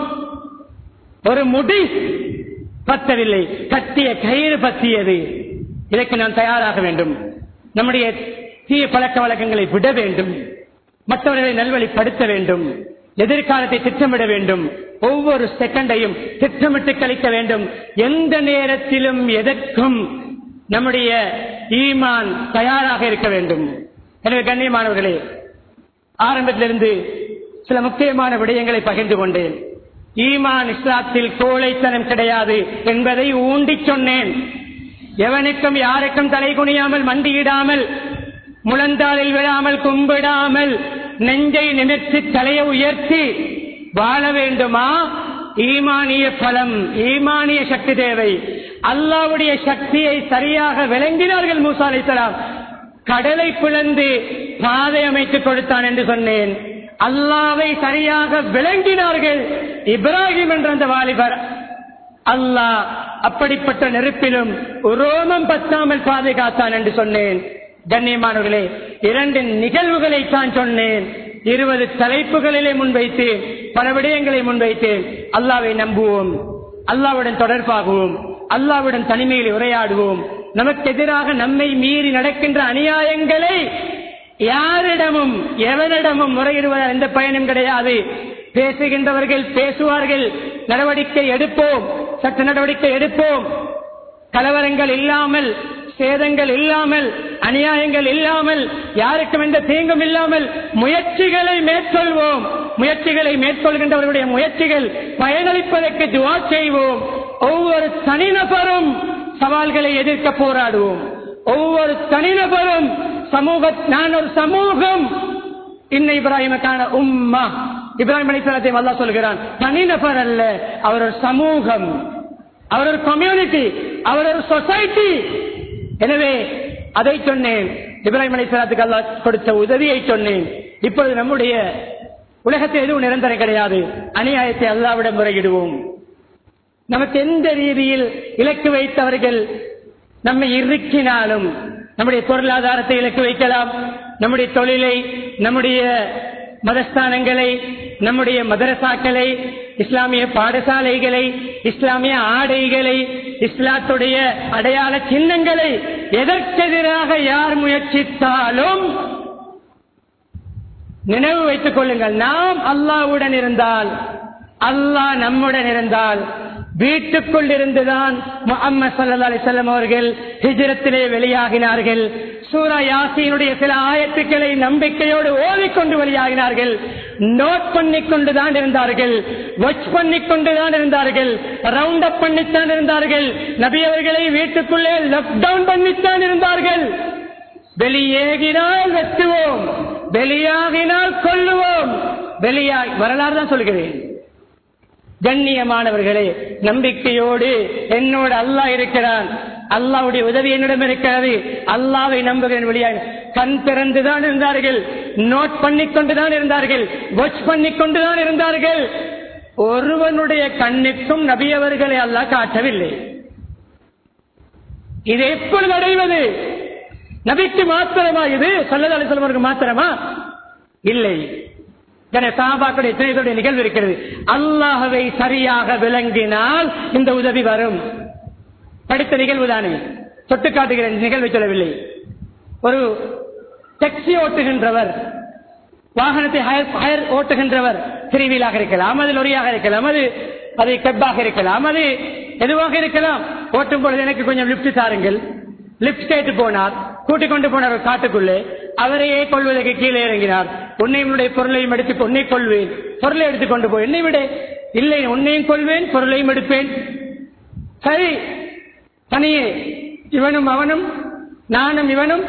ஒரு முடி பத்தவில்லை கத்திய கயிறு பத்தியது இதற்கு நான் தயாராக வேண்டும் நம்முடைய தீய பழக்க வழக்கங்களை விட வேண்டும் மற்றவர்களை நல்வழிப்படுத்த வேண்டும் எதிர்காலத்தை திட்டமிட வேண்டும் ஒவ்வொரு செகண்டையும் திட்டமிட்டு கழிக்க வேண்டும் எந்த நேரத்திலும் எதற்கும் நம்முடைய ஈமான் தயாராக இருக்க வேண்டும் எனவே கண்ணியமானவர்களே ஆரம்பத்திலிருந்து சில முக்கியமான விடயங்களை பகிர்ந்து கொண்டேன் ஈமான் இஸ்லாத்தில் கோழைத்தனம் கிடையாது என்பதை ஊண்டி சொன்னேன் எவனுக்கும் யாருக்கும் தலை குனியாமல் மண்டியிடாமல் முழந்தாளில் விழாமல் கும்பிடாமல் நெஞ்சை நிமிர்த்தி தலையை உயர்த்தி வாழ வேண்டுமா ஈமானிய பலம் ஈமானிய சக்தி தேவை அல்லாவுடைய சக்தியை சரியாக விளங்கினார்கள் மூசா அலைஹிஸ்ஸலாம் கடலை பிளந்து பாதை அமைத்துக் கொடுத்தான் என்று சொன்னேன் அல்லாவை சரியாக விளங்கினார்கள் இப்ராஹிம் என்ற அந்த வாலிபர் அல்லாஹ் அப்படிப்பட்ட நெருப்பிலும் ரோமம் பத்தாமல் பாதுகாத்தான் என்று சொன்னேன் கண்ணியமானவர்களே இரண்டு நிகழ்வுகளை தான் சொன்னேன் இருபது தலைப்புகளிலே முன்வைத்தேன் பல விடயங்களை முன்வைத்தேன் அல்லாவை நம்புவோம் அல்லாவுடன் தொடர்பாகுவோம் அல்லாவுடன் தனிமையில் உரையாடுவோம் நமக்கு எதிராக நம்மை மீறி நடக்கின்ற அநியாயங்களை யாரிடமும் எவனிடமும் முறையிடுவதால் எந்த பயனும் கிடையாது பேசுகின்றவர்கள் பேசுவார்கள் நடவடிக்கை எடுப்போம் சட்ட நடவடிக்கை எடுப்போம் கலவரங்கள் இல்லாமல் சேதங்கள் இல்லாமல் அநியாயங்கள் இல்லாமல் யாருக்கும் எந்த தீங்கும் இல்லாமல் முயற்சிகளை மேற்கொள்வோம் முயற்சிகளை மேற்கொள்கின்றவர்களுடைய முயற்சிகள் பயனளிப்பதற்கு துவா செய்வோம் ஒவ்வொரு தனிநபரும் சவால்களை எதிர்க்க போராடுவோம் ஒவ்வொரு தனிநபரும் சமூக நான் ஒரு சமூகம் இன்ன இப்ராஹிமுக்கான உம்மா இப்ராஹிம் அலிசலத்தை வல்லா சொல்கிறான் தனிநபர் அல்ல அவர் ஒரு சமூகம் அவர் ஒரு கம்யூனிட்டி அவர் ஒரு சொசைட்டி எனவே அதை சொன்னேன் இப்ராஹிம் அலிசலாத்துக்கு அல்லா கொடுத்த உதவியை சொன்னேன் இப்பொழுது நம்முடைய உலகத்தில் எதுவும் நிரந்தரம் கிடையாது அநியாயத்தை அல்லாவிடம் முறையிடுவோம் நமக்கு எந்த ரீதியில் இலக்கு வைத்தவர்கள் நம்மை இறுக்கினாலும் நம்முடைய பொருளாதாரத்தை இலக்கு வைக்கலாம் நம்முடைய தொழிலை நம்முடைய மதஸ்தானங்களை நம்முடைய மதரசாக்களை இஸ்லாமிய பாடசாலைகளை இஸ்லாமிய ஆடைகளை இஸ்லாத்துடைய அடையாள சின்னங்களை எதற்கெதிராக யார் முயற்சித்தாலும் நினைவு வைத்துக் கொள்ளுங்கள் நாம் அல்லாவுடன் இருந்தால் அல்லாஹ் நம்முடன் இருந்தால் வீட்டுக்குள் இருந்துதான் முகமது சல்லா அலிசல்லம் அவர்கள் ஹிஜரத்திலே வெளியாகினார்கள் சூரா யாசியினுடைய சில ஆயத்துக்களை நம்பிக்கையோடு ஓதிக்கொண்டு வெளியாகினார்கள் நோட் பண்ணிக் கொண்டுதான் இருந்தார்கள் வாட்ச் பண்ணிக் கொண்டுதான் இருந்தார்கள் ரவுண்ட் அப் பண்ணித்தான் இருந்தார்கள் நபி அவர்களை வீட்டுக்குள்ளே லாக்டவுன் பண்ணித்தான் இருந்தார்கள் வெளியேகினால் வெட்டுவோம் வெளியாகினால் கொல்லுவோம் வெளியாகி வரலாறு தான் சொல்கிறேன் கண்ணியமானவர்களே நம்பிக்கையோடு என்னோடு அல்லாஹ் இருக்கிறான் அல்லாவுடைய உதவி என்னிடம் இருக்கிறது அல்லாவை நம்புகிறேன் வெளியாக கண் திறந்துதான் இருந்தார்கள் நோட் பண்ணிக் கொண்டுதான் இருந்தார்கள் வாட்ச் பண்ணிக் கொண்டுதான் இருந்தார்கள் ஒருவனுடைய கண்ணுக்கும் நபியவர்களை அல்லாஹ் காட்டவில்லை இது எப்பொழுது அடைவது நபிக்கு மாத்திரமா இது சல்லதாலி செல்வருக்கு மாத்திரமா இல்லை சாபாக்களுடைய துணைகளுடைய நிகழ்வு இருக்கிறது அல்லாஹவை சரியாக விளங்கினால் இந்த உதவி வரும் படித்த நிகழ்வு தானே தொட்டு காட்டுகிறேன் நிகழ்வை சொல்லவில்லை ஒரு டாக்ஸி ஓட்டுகின்றவர் வாகனத்தை ஹயர் ஹயர் ஓட்டுகின்றவர் திருவிழாக இருக்கலாம் அது லொரியாக இருக்கலாம் அது அது கெப்பாக இருக்கலாம் அது எதுவாக இருக்கலாம் ஓட்டும் பொழுது எனக்கு கொஞ்சம் லிப்ட் தாருங்கள் லிப்ட் கேட்டு போனார் கூட்டிக் கொண்டு போனார் ஒரு காட்டுக்குள்ளே அவரையே கொள்வதற்கு கீழே இறங்கினார் உன்னையும் பொருளையும் எடுத்து உன்னை கொள்வேன் பொருளை எடுத்துக் கொண்டு போய் என்னை விட இல்லை உன்னையும் கொள்வேன் பொருளையும் எடுப்பேன் சரி தனியே இவனும் அவனும் நானும் இவனும்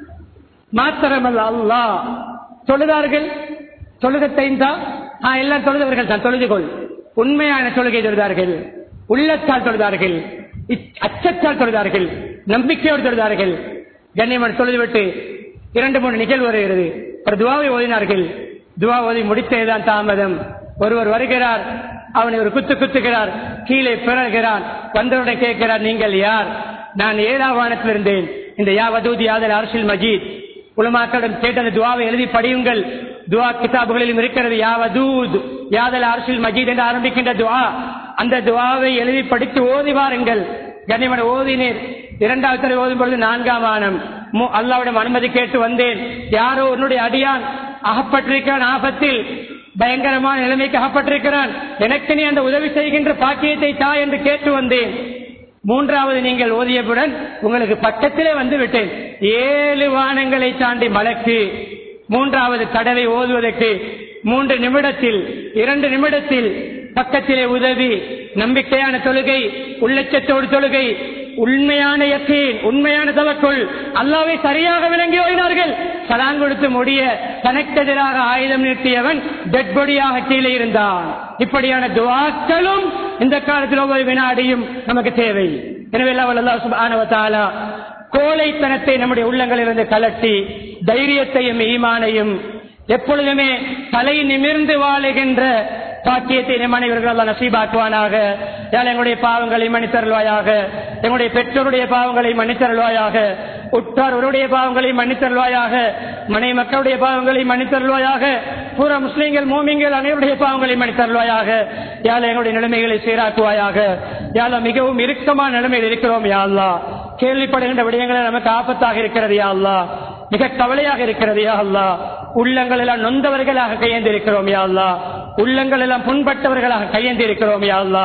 மாத்திரமல்ல அல்லா தொழுதார்கள் தொழுகத்தைந்தா எல்லாம் தொழுதவர்கள் தான் தொழுது கொள் உண்மையான தொழுகை தொழுதார்கள் உள்ளத்தால் தொழுதார்கள் அச்சத்தால் தொழுதார்கள் நம்பிக்கையோடு தொழுதார்கள் கண்ணியமன் தொழுதுவிட்டு இரண்டு மூணு நிகழ்வு வருகிறது ஒரு துவாவை ஓதினார்கள் துவா ஓதி முடித்தேதான் தாமதம் ஒருவர் வருகிறார் அவனை ஒரு குத்து குத்துகிறார் கீழே பிறழ்கிறான் வந்தவுடன் கேட்கிறார் நீங்கள் யார் நான் ஏழாம் வானத்தில் இருந்தேன் இந்த யாவதூதி யாதல் அரசியல் மஜீத் உலமாக்களிடம் கேட்ட அந்த துவாவை எழுதி படியுங்கள் துவா கிதாபுகளிலும் இருக்கிறது யாவதூத் யாதல் அரசியல் மஜீத் என்று ஆரம்பிக்கின்ற துவா அந்த துவாவை எழுதி படித்து ஓதி வாருங்கள் கண்ணியமன ஓதினேர் இரண்டாவது தடவை ஓதும் பொழுது நான்காம் வானம் அல்லாவிடம் அனுமதி கேட்டு வந்தேன் யாரோ உன்னுடைய அடியான் அகப்பட்டிருக்கிறான் ஆபத்தில் பயங்கரமான நிலைமைக்கு அகப்பட்டிருக்கிறான் எனக்கு நீ அந்த உதவி செய்கின்ற பாக்கியத்தை தா என்று கேட்டு வந்தேன் மூன்றாவது நீங்கள் ஓதியவுடன் உங்களுக்கு பக்கத்திலே வந்து விட்டேன் ஏழு வானங்களை தாண்டி மலக்கு மூன்றாவது தடவை ஓதுவதற்கு மூன்று நிமிடத்தில் இரண்டு நிமிடத்தில் பக்கத்திலே உதவி நம்பிக்கையான தொழுகை உள்ளச்சத்தோடு தொழுகை உண்மையான யக்கீன் உண்மையான தவக்குள் அல்லாவை சரியாக விளங்கி ஓடினார்கள் சலான் கொடுத்து முடிய தனக்கெதிராக ஆயுதம் நிறுத்தியவன் டெட் பொடியாக கீழே இருந்தான் இப்படியான துவாக்களும் இந்த காலத்தில் ஒவ்வொரு வினாடியும் நமக்கு தேவை எனவே ஆனவத்தாலா கோழைத்தனத்தை நம்முடைய உள்ளங்களிலிருந்து கலட்டி தைரியத்தையும் ஈமானையும் எப்பொழுதுமே தலை நிமிர்ந்து வாழுகின்ற பாக்கியத்தை நம் அனைவர்கள் அல்ல நசீபாக்குவானாக எங்களுடைய பாவங்களை மன்னித்தருள்வாயாக எங்களுடைய பெற்றோருடைய பாவங்களை மன்னித்தருள்வாயாக உற்றாருடைய பாவங்களை மன்னித்தருள்வாயாக மனை மக்களுடைய பாவங்களை மன்னித்தருள்வாயாக பூரா முஸ்லீம்கள் மோமிங்கள் அனைவருடைய பாவங்களை மன்னித்தருள்வாயாக யாழ் எங்களுடைய நிலைமைகளை சீராக்குவாயாக யாழ மிகவும் இறுக்கமான நிலைமையில் இருக்கிறோம் யாழ்லா கேள்விப்படுகின்ற விடயங்களை நமக்கு ஆபத்தாக இருக்கிறது யாழ்லா மிக கவலையாக இருக்கிறது யா அல்லா உள்ளங்கள் எல்லாம் நொந்தவர்களாக கையேந்தி இருக்கிறோம் யா அல்லா உள்ளங்கள் எல்லாம் புண்பட்டவர்களாக கையேந்தி இருக்கிறோம் யா அல்லா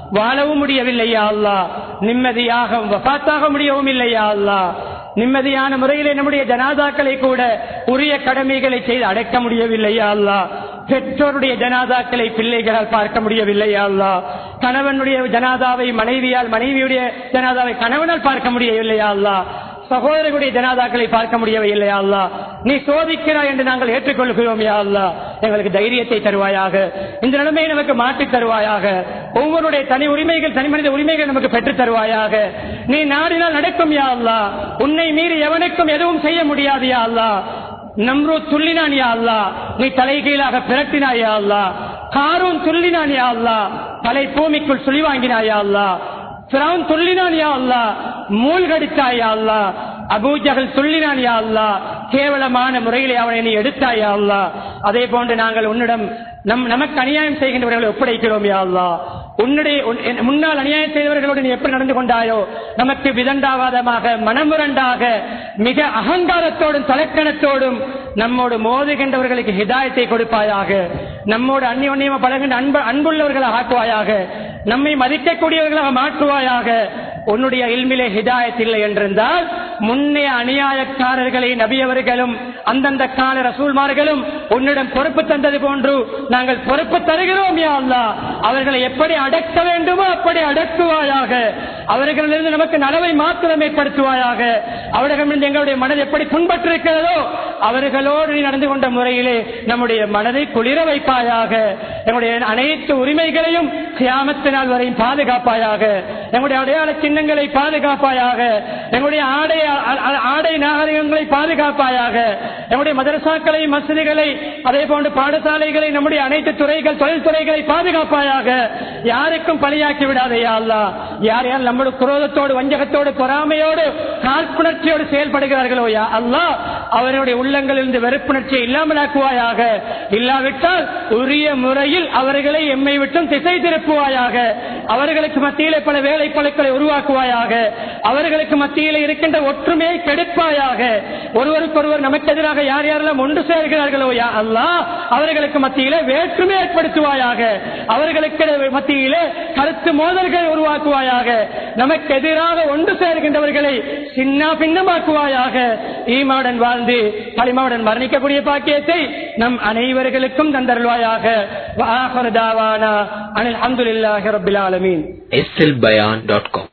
வாழவும் முடியவில்லையா அல்லா நிம்மதியாக வபாத்தாக முடியவும் இல்லையா அல்லா நிம்மதியான முறையிலே நம்முடைய ஜனாதாக்களை கூட உரிய கடமைகளை செய்து அடக்க முடியவில்லையா அல்லா பெற்றோருடைய ஜனாதாக்களை பிள்ளைகளால் பார்க்க முடியவில்லையா அல்லா கணவனுடைய ஜனாதாவை மனைவியால் மனைவியுடைய ஜனாதாவை கணவனால் பார்க்க முடியவில்லையா அல்லா சகோதரர்களுடைய ஜனாதாக்களை பார்க்க முடியவில்லை அல்லா நீ சோதிக்கிறாய் என்று நாங்கள் ஏற்றுக்கொள்கிறோம் யா அல்லா எங்களுக்கு தைரியத்தை தருவாயாக இந்த நிலைமையை நமக்கு மாற்றி தருவாயாக ஒவ்வொருடைய தனி உரிமைகள் தனி மனித உரிமைகள் நமக்கு பெற்றுத் தருவாயாக நீ நாடினால் நடக்கும் யா அல்லா உன்னை மீறி எவனுக்கும் எதுவும் செய்ய முடியாது யா அல்லா நம்ரூ துள்ளினான் யா அல்லா நீ தலைகீழாக பிரட்டினாய் யா அல்லா காரும் துள்ளினான் யா அல்லா தலை பூமிக்குள் சுழி வாங்கினாய் யா அல்லா பிறவன் சொல்லினான் யா அல்லா மூழ்கடித்தாய் யா அல்லா அபூஜகல் சொல்லினான் யா அல்லா கேவலமான முறையிலே அவனை நீ எடுத்தாய் யா அல்லா அதே போன்று நாங்கள் உன்னிடம் நம் நமக்கு அநியாயம் செய்கின்றவர்களை ஒப்படைக்கிறோம் யா அல்லா உன்னுடைய உன்- என் முன்னால் அநியாயம் செய்தவர்களோடு நீ எப்படி நடந்து கொண்டாயோ நமக்கு விதண்டாவாதமாக மனமுரண்டாக மிக அகங்காரத்தோடும் தலக்கணத்தோடும் நம்மோடு மோதுகின்றவர்களுக்கு ஹிதாயத்தை கொடுப்பாயாக நம்மோடு அந்நியமா பழகின்ற அன்பு அன்புள்ளவர்களாக ஆக்குவாயாக நம்மை மதிக்கக்கூடியவர்களாக மாற்றுவாயாக உன்னுடைய இல்மிலே ஹிதாயத் இல்லை என்றிருந்தால் முன்னே அநியாயக்காரர்களை நபியவர்களும் அந்தந்த கால ரசூல்மார்களும் உன்னிடம் பொறுப்பு தந்தது போன்று நாங்கள் பொறுப்பு தருகிறோம் யா அல்லாஹ் அவர்களை எப்படி அடக்க வேண்டுமோ அப்படி அடக்குவாயாக அவர்களிலிருந்து நமக்கு நலவை மாத்திரம் ஏற்படுத்துவாயாக அவர்களிடம் எங்களுடைய மனது எப்படி புண்பட்டிருக்கிறதோ அவர்களோடு நீ நடந்து கொண்ட முறையிலே நம்முடைய மனதை குளிர வைப்பாயாக எங்களுடைய அனைத்து உரிமைகளையும் கியாமத்தினால் வரையும் பாதுகாப்பாயாக எங்களுடைய அடையாள சின்னங்களை பாதுகாப்பாயாக எங்களுடைய ஆடை அ- அ- ஆடை நாகரிகங்களை பாதுகாப்பாயாக எங்களுடைய மதரசாக்களை மசதிகளை அதே போன்று பாடசாலைகளை நம்முடைய அனைத்து துறைகள் தொழில்துறைகளை பாதுகாப்பாயாக யாருக்கும் பலியாக்கி விடாதையா அல்லா யார் யார் நம்முடைய குரோதத்தோடு வஞ்சகத்தோடு பொறாமையோடு காழ்ப்புணர்ச்சியோடு செயல்படுகிறார்களோ யா அல்லா அவர்களுடைய உள்ளங்களிலிருந்து வெறுப்புணர்ச்சியை இல்லாமலாக்குவாயாக இல்லாவிட்டால் உரிய முறையில் அவர்களை எம்மை விட்டும் திசை திருப்புவாயாக அவர்களுக்கு மத்தியிலே பல வேலை பழுக்களை உருவாக்குவாயாக அவர்களுக்கு மத்தியிலே இருக்கின்ற ஒற்றுமையை கெடுப்பாயாக ஒருவருக்கொருவர் நமக்கு எதிராக யார் யாரெல்லாம் ஒன்று சேர்கிறார்களோ யா அல்லா அவர்களுக்கு மத்தியிலே வேற்றுமை ஏற்படுத்துவாயாக அவர்களுக்கு மத்தியிலே கருத்து மோதல்களை உருவாக்குவாயாக நமக்கு எதிராக ஒன்று சேர்கின்றவர்களை சின்ன பின்னமாக்குவாயாக ஈமாவுடன் வாழ்ந்து களிமாவுடன் மரணிக்கக்கூடிய பாக்கியத்தை நம் அனைவர்களுக்கும் தந்தருள்வாயாக வாஹர் தாவானா அனில் அஹமதுல்லாஹி ரபில் ஆலமீன் slbayan.com